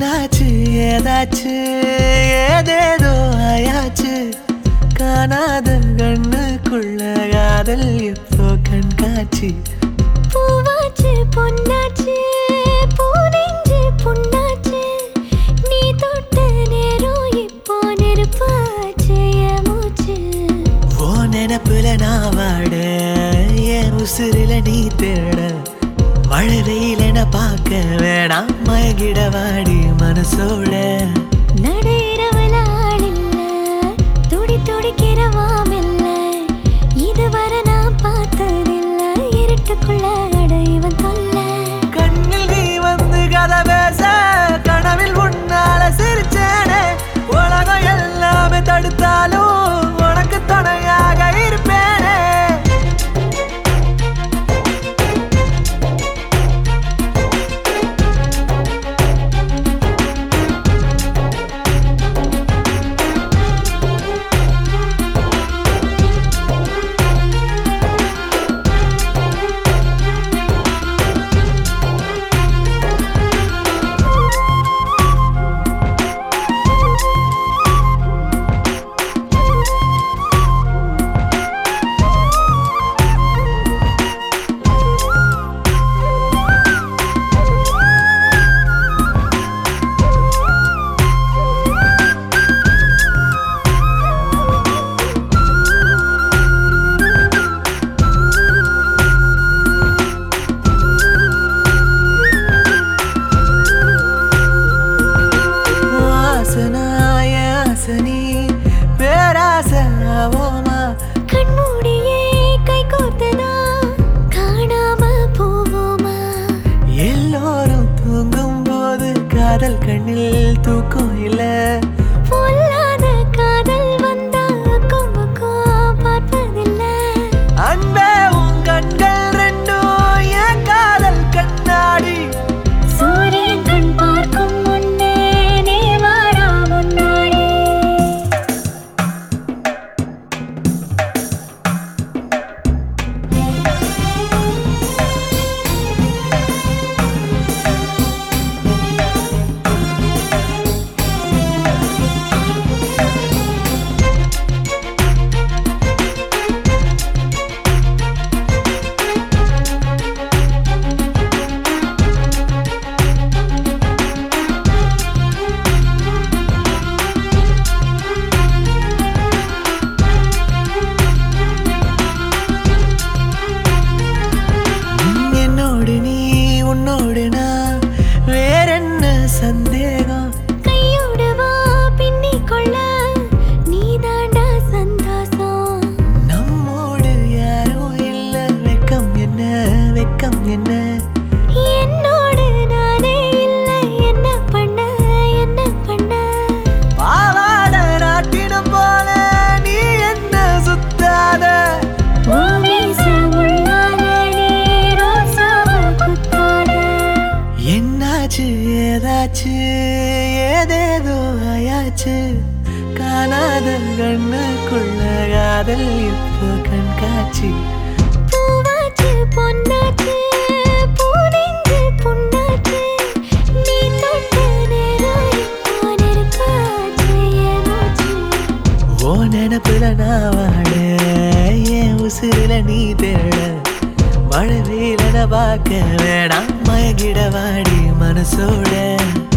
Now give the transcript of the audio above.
என்னாச்சு ஏதாச்சு ஏதேதோ ஆயாச்சு காணாத கண்ணுக்குள்ள காதல் இப்போ கண்காட்சி பூவாச்சு பொன்னாச்சு பூனெஞ்சு புண்ணாச்சு நீ தொட்ட நேரம் இப்போ நெருப்பாச்சு என் மூச்சு ஓ நினப்புல நான் வாட என் உசுரில நீ தேட மழை வெயிலென பார்க்க வேணாம் மயங்கிட வாடி மனசோட நடையிறவல ஆளில்ல துடி துடிக்கிற வாமில்ல இதுவரை நான் பார்த்ததில்ல இருட்டுக்குள்ள அடைவன் தொல்ல கண்ணில் நீ வந்து கதை பேச கனவில் உன்னால சிரிச்சேனே உலகம் எல்லாமே தடுத்தாலும் உனக்கு துணையாக இருப்பேனே வாசனாய ஆசனி பேராசவோமா கண்மூடியே கை கோர்த்தனா காணாம போவோமா எல்லோரும் தூங்கும் போது காதல் கண்ணில் தூக்கம் இல்ல பொல்லாத காதல் வந்தா அக்கம் பார்ப்பதில்லை அன்பே உன் கண்கள் ரெண்டும் என் காதல் கண்ணாடி சூரியன் கண் பார்க்கும் முன்னே நீ வாடா முன்னாடி என்னோடு நீ உன்னோடு நான் வேறென்ன சந்தேகம் கையோடு வா பின்னிக் கொள்ள நீதாண்டா சந்தோஷம் நம்மோடு யாரும் இல்ல வெக்கம் என்ன வெக்கம் என்ன என்னோடு நானே இல்லை என்ன பண்ண என்ன பண்ண பாவாட நாட்டினம் போல நீ என்ன சுத்தாத என்னாச்சு ஏதாச்சு ஏதேதோ ஆயாச்சு காணாத கண்ணுக்குள்ள காதல் இப்போ கண்காட்சி ஓ நினப்புல நான் வாட என் உசுரில நீ தேட மழை வெயிலன பார்க்க வேணாம் மயங்கிட வாடி மனசோட